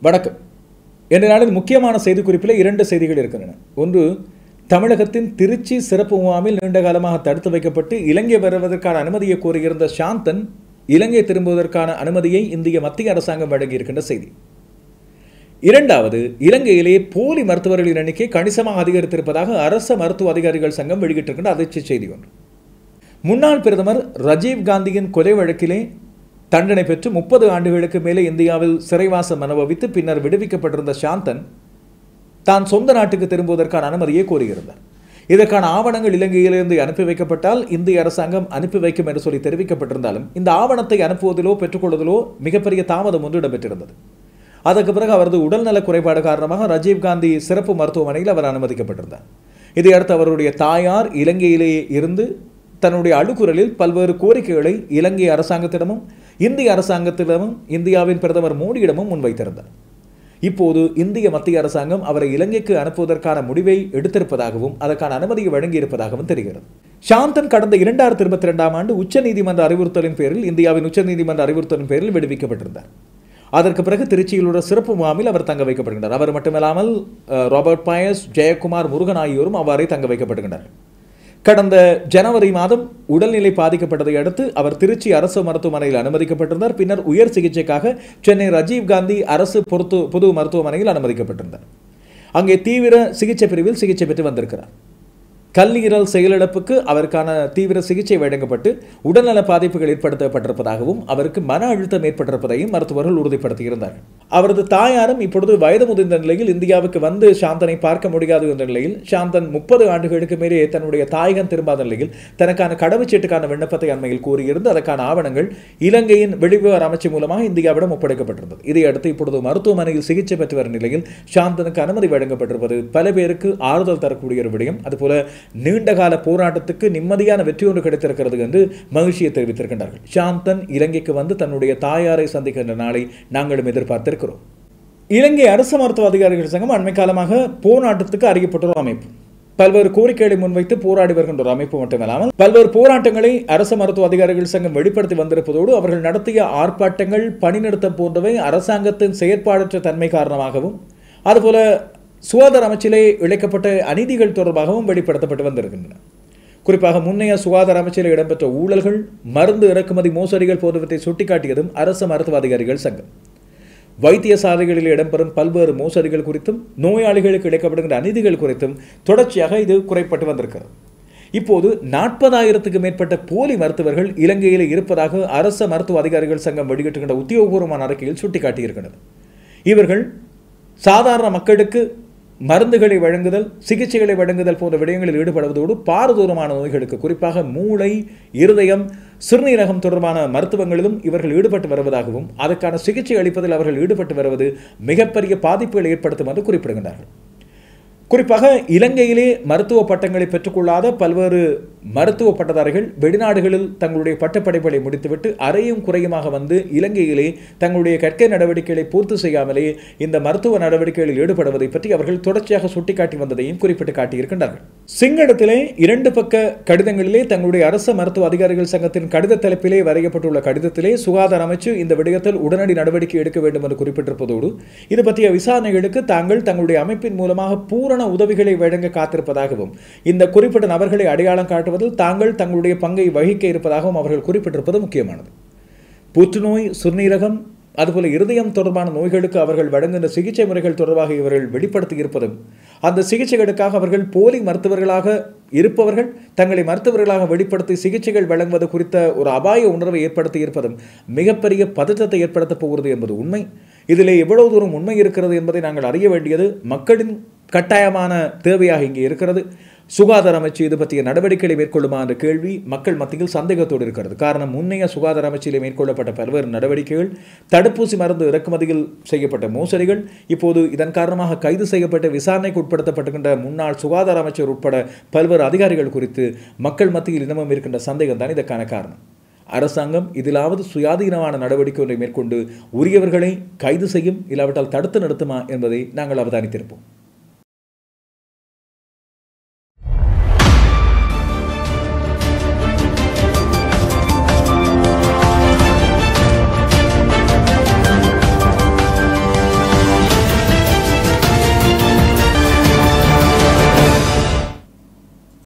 வணக்கம் என்ற நாளில் முக்கியமான செய்திக்குறிப்பில் இரண்டு செய்திகள் இருக்கின்றன ஒன்று தமிழகத்தின் திருச்சி சிறப்பு முகாமில் நீண்ட காலமாக தடுத்து வைக்கப்பட்டு இலங்கை வருவதற்கான அனுமதியை கோரியிருந்த சாந்தன் இலங்கை திரும்புவதற்கான அனுமதியை இந்திய மத்திய அரசாங்கம் வழங்கியிருக்கின்ற செய்தி இரண்டாவது இலங்கையிலே போலி மருத்துவர்களின் எண்ணிக்கை கணிசமாக அதிகரித்திருப்பதாக அரச மருத்துவ அதிகாரிகள் சங்கம் வெளியிட்டிருக்கின்ற அதிர்ச்சி செய்தி ஒன்று முன்னாள் பிரதமர் ராஜீவ் காந்தியின் கொலை வழக்கிலே தண்டனை பெற்று முப்பது ஆண்டுகளுக்கு மேலே இந்தியாவில் சிறைவாசம் அனுபவித்து பின்னர் விடுவிக்கப்பட்டிருந்த சாந்தன் தான் சொந்த நாட்டுக்கு திரும்புவதற்கான அனுமதியை கோரியிருந்தார் இதற்கான ஆவணங்கள் இலங்கையிலிருந்து அனுப்பி வைக்கப்பட்டால் இந்திய அரசாங்கம் அனுப்பி வைக்கும் என்று சொல்லி தெரிவிக்கப்பட்டிருந்தாலும் இந்த ஆவணத்தை அனுப்புவதிலோ பெற்றுக்கொள்வதிலோ மிகப்பெரிய தாமதம் ஒன்று இடம்பெற்றிருந்தது அதற்கு பிறகு அவரது உடல்நல குறைபாடு காரணமாக ராஜீவ்காந்தி சிறப்பு மருத்துவமனையில் அவர் அனுமதிக்கப்பட்டிருந்தார் இதையடுத்து அவருடைய தாயார் இலங்கையிலேயே இருந்து தன்னுடைய அழுக்குரலில் பல்வேறு கோரிக்கைகளை இலங்கை அரசாங்கத்திடமும் இந்திய அரசாங்கத்திடமும் இந்தியாவின் பிரதமர் மோடியிடமும் முன்வைத்திருந்தார் இப்போது இந்திய மத்திய அரசாங்கம் அவரை இலங்கைக்கு அனுப்புவதற்கான முடிவை எடுத்திருப்பதாகவும் அதற்கான அனுமதியை வழங்கியிருப்பதாகவும் தெரிகிறது சாந்தன் கடந்த இரண்டாயிரத்தி இருபத்தி ரெண்டாம் ஆண்டு உச்சநீதிமன்ற அறிவுறுத்தலின் பேரில் இந்தியாவின் உச்சநீதிமன்ற அறிவுறுத்தலின் பேரில் விடுவிக்கப்பட்டிருந்தார் அதற்கு பிறகு திருச்சியில் உள்ள சிறப்பு முகாமில் அவர் தங்க வைக்கப்படுகின்றார் அவர் மட்டுமில்லாமல் அஹ், ராபர்ட் பயஸ் ஜெயக்குமார் முருகன் ஆகியோரும் அவ்வாறே தங்க வைக்கப்படுகின்றனர் கடந்த ஜனவரி மாதம் உடல்நிலை பாதிக்கப்பட்டதை அடுத்து அவர் திருச்சி அரசு மருத்துவமனையில் அனுமதிக்கப்பட்டிருந்தார் பின்னர் உயர் சிகிச்சைக்காக சென்னை ராஜீவ் காந்தி அரசு பொறுத்து பொது மருத்துவமனையில் அனுமதிக்கப்பட்டிருந்தார் அங்கே தீவிர சிகிச்சை பிரிவில் சிகிச்சை பெற்று வந்திருக்கிறார் கல்லீரல் செயலிழப்புக்கு அவருக்கான தீவிர சிகிச்சை வழங்கப்பட்டு உடல்நல பாதிப்புகள் ஏற்படுத்தப்பட்டிருப்பதாகவும் அவருக்கு மன அழுத்தம் ஏற்பட்டிருப்பதையும் மருத்துவர்கள் உறுதிப்படுத்தியிருந்தார்கள் அவரது தாயாரும் இப்பொழுது வயது முதிர்ந்த நிலையில் இந்தியாவுக்கு வந்து சாந்தனை பார்க்க முடியாது என்ற நிலையில் சாந்தன் முப்பது ஆண்டுகளுக்கு மேலே தன்னுடைய தாயகம் திரும்பாத நிலையில் தனக்கான கடவுச்சீட்டுக்கான விண்ணப்பத்தை அண்மையில் கூறியிருந்து அதற்கான ஆவணங்கள் இலங்கையின் வெளிவிவகார அமைச்சு மூலமாக இந்தியாவிடம் ஒப்படைக்கப்பட்டிருந்தது இதையடுத்து இப்பொழுது மருத்துவமனையில் சிகிச்சை பெற்று வரும் நிலையில் சாந்தனுக்கு அனுமதி வழங்கப்பட்டிருப்பது பல பேருக்கு ஆறுதல் தரக்கூடிய ஒரு விடயம் அதுபோல நீண்டகால போராட்டத்துக்கு நிம்மதியான வெற்றி ஒன்று கிடைத்திருக்கிறது என்று மகிழ்ச்சியை தெரிவித்திருக்கின்றார்கள் சாந்தன் இலங்கைக்கு வந்து தன்னுடைய தாயாரை சந்திக்கின்ற நாளை நாங்களும் எதிர்பார்த்திருக்கிறோம் இலங்கை அரசு மருத்துவ அதிகாரிகள் சங்கம் அண்மை காலமாக போராட்டத்துக்கு அறியப்பட்ட ஒரு அமைப்பு பல்வேறு கோரிக்கைகளை முன்வைத்து போராடி வருகின்ற ஒரு அமைப்பு மட்டுமல்லாமல் பல்வேறு போராட்டங்களை அரசு மருத்துவ அதிகாரிகள் சங்கம் வெளிப்படுத்தி வந்திருப்பதோடு அவர்கள் நடத்திய ஆர்ப்பாட்டங்கள் பணிநிறுத்தம் போன்றவை அரசாங்கத்தின் செயற்பாடற்ற தன்மை காரணமாகவும் அதுபோல சுகாதார அமைச்சிலே இழைக்கப்பட்ட அநீதிகள் தொடர்பாகவும் வெளிப்படுத்தப்பட்டு வந்திருக்கின்றன குறிப்பாக முன்னைய சுகாதார அமைச்சில் இடம்பெற்ற ஊழல்கள் மருந்து இறக்குமதி மோசடிகள் போன்றவற்றை சுட்டிக்காட்டியதும் அரசு மருத்துவ அதிகாரிகள் சங்கம் வைத்தியசாலைகளில் இடம்பெறும் பல்வேறு மோசடிகள் குறித்தும் நோயாளிகளுக்கு இழைக்கப்படுகின்ற அநீதிகள் குறித்தும் தொடர்ச்சியாக இது குறைப்பட்டு வந்திருக்கிறது இப்போது நாற்பதாயிரத்துக்கு மேற்பட்ட போலி மருத்துவர்கள் இலங்கையில் இருப்பதாக அரச மருத்துவ அதிகாரிகள் சங்கம் வெளியிட்டுகின்ற உத்தியோகபூர்வமான அறிக்கையில் சுட்டிக்காட்டியிருக்கிறது இவர்கள் சாதாரண மக்களுக்கு மருந்துகளை வழங்குதல் சிகிச்சைகளை வழங்குதல் போன்ற விடயங்களில் ஈடுபடுவதோடு பாரதூரமான நோய்களுக்கு குறிப்பாக மூளை இருதயம் சிறுநீரகம் தொடர்பான மருத்துவங்களிலும் இவர்கள் ஈடுபட்டு வருவதாகவும் அதற்கான சிகிச்சை அளிப்பதில் அவர்கள் ஈடுபட்டு வருவது மிகப்பெரிய பாதிப்புகளை ஏற்படுத்தும் என்று குறிப்பிடுகின்றார்கள் குறிப்பாக இலங்கையிலே மருத்துவ பட்டங்களை பெற்றுக்கொள்ளாத பல்வேறு மருத்துவ பட்டதாரிகள் வெளிநாடுகளில் தங்களுடைய பட்டப்படைப்புகளை முடித்துவிட்டு அறையும் குறையுமாக வந்து இலங்கையிலே தங்களுடைய கற்கை நடவடிக்கைகளை பூர்த்தி செய்யாமலே இந்த மருத்துவ நடவடிக்கைகளில் ஈடுபடுவதை பற்றி அவர்கள் தொடர்ச்சியாக சுட்டிக்காட்டி வந்ததையும் குறிப்பிட்டு காட்டியிருக்கின்றார்கள் சிங்களத்திலே இரண்டு பக்க கடிதங்களிலே தங்களுடைய அரசு மருத்துவ அதிகாரிகள் சங்கத்தின் கடித தலைப்பிலே வரையப்பட்டுள்ள கடிதத்திலே சுகாதார அமைச்சு இந்த விடயத்தில் உடனடி நடவடிக்கை எடுக்க வேண்டும் என்று குறிப்பிட்டிருப்பதோடு இது பற்றிய விசாரணைகளுக்கு தாங்கள் தங்களுடைய அமைப்பின் மூலமாக பூரண உதவிகளை வழங்க காத்திருப்பதாகவும் இந்த குறிப்பிட்ட நபர்களை அடையாளம் காட்டுவதில் தாங்கள் தங்களுடைய பங்கை வகிக்க இருப்பதாகவும் அவர்கள் குறிப்பிட்டிருப்பது முக்கியமானது புற்றுநோய் சிறுநீரகம் அதுபோல இருதயம் தொடர்பான நோய்களுக்கு அவர்கள் வழங்குகின்ற சிகிச்சை முறைகள் தொடர்பாக இவர்கள் வெளிப்படுத்தி இருப்பதும் அந்த சிகிச்சைகளுக்காக அவர்கள் போலி மருத்துவர்களாக இருப்பவர்கள் தங்களை மருத்துவர்களாக வெளிப்படுத்தி சிகிச்சைகள் வழங்குவது குறித்த ஒரு அபாய உணர்வை ஏற்படுத்தி இருப்பதும் மிகப்பெரிய பதற்றத்தை ஏற்படுத்தப் போகிறது என்பது உண்மை இதிலே எவ்வளவு தூரம் உண்மை இருக்கிறது என்பதை நாங்கள் அறிய வேண்டியது மக்களின் கட்டாயமான தேவையாக இங்கே இருக்கிறது சுகாதார அமைச்சு இது பற்றிய நடவடிக்கைகளை மேற்கொள்ளுமா என்ற கேள்வி மக்கள் மத்தியில் சந்தேகத்தோடு இருக்கிறது காரணம் முன்னைய சுகாதார அமைச்சிலே மேற்கொள்ளப்பட்ட பல்வேறு நடவடிக்கைகள் தடுப்பூசி மருந்து இறக்குமதியில் செய்யப்பட்ட மோசடிகள் இப்போது இதன் காரணமாக கைது செய்யப்பட்ட விசாரணைக்கு உட்படுத்தப்பட்டுகின்ற முன்னாள் சுகாதார அமைச்சர் உட்பட பல்வேறு அதிகாரிகள் குறித்து மக்கள் மத்தியில் இன்னமும் இருக்கின்ற சந்தேகம் தான் இதற்கான காரணம் அரசாங்கம் இதிலாவது சுயாதீனமான நடவடிக்கை ஒன்றை மேற்கொண்டு உரியவர்களை கைது செய்யும் இல்லாவிட்டால் தடுத்து நிறுத்துமா என்பதை நாங்கள் அவதானித்திருப்போம்